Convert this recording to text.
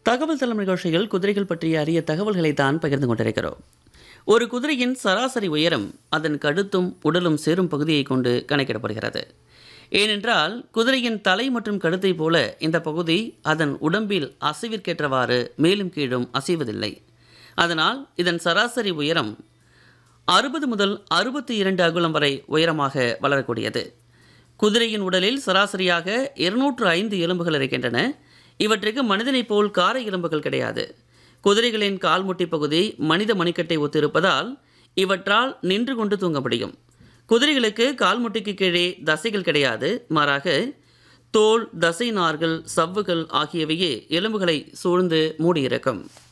தகவல் தளம் நிகழ்ச்சியில் குதிரைகள் பற்றிய அரிய தகவல்களை தான் பகிர்ந்து கொண்டிருக்கிறோம் ஒரு குதிரையின் சராசரி உயரம் அதன் கழுத்தும் உடலும் சேரும் பகுதியை கொண்டு கணக்கிடப்படுகிறது ஏனென்றால் குதிரையின் தலை மற்றும் கழுத்தை போல இந்த பகுதி அதன் உடம்பில் அசைவிற்கேற்றவாறு மேலும் கீழும் அசைவதில்லை அதனால் இதன் சராசரி உயரம் அறுபது முதல் அறுபத்தி இரண்டு அங்குலம் வரை உயரமாக வளரக்கூடியது குதிரையின் உடலில் சராசரியாக இருநூற்று ஐந்து எலும்புகள் இருக்கின்றன இவற்றுக்கு மனிதனைப் போல் காரை எலும்புகள் கிடையாது குதிரைகளின் கால்முட்டி பகுதி மனித மணிக்கட்டை ஒத்திருப்பதால் இவற்றால் நின்று கொண்டு தூங்க முடியும் குதிரைகளுக்கு கால்முட்டிக்கு கீழே தசைகள் கிடையாது மாறாக தோல் தசை நார்கள் சவ்வுகள் ஆகியவையே எலும்புகளை சூழ்ந்து மூடியிருக்கும்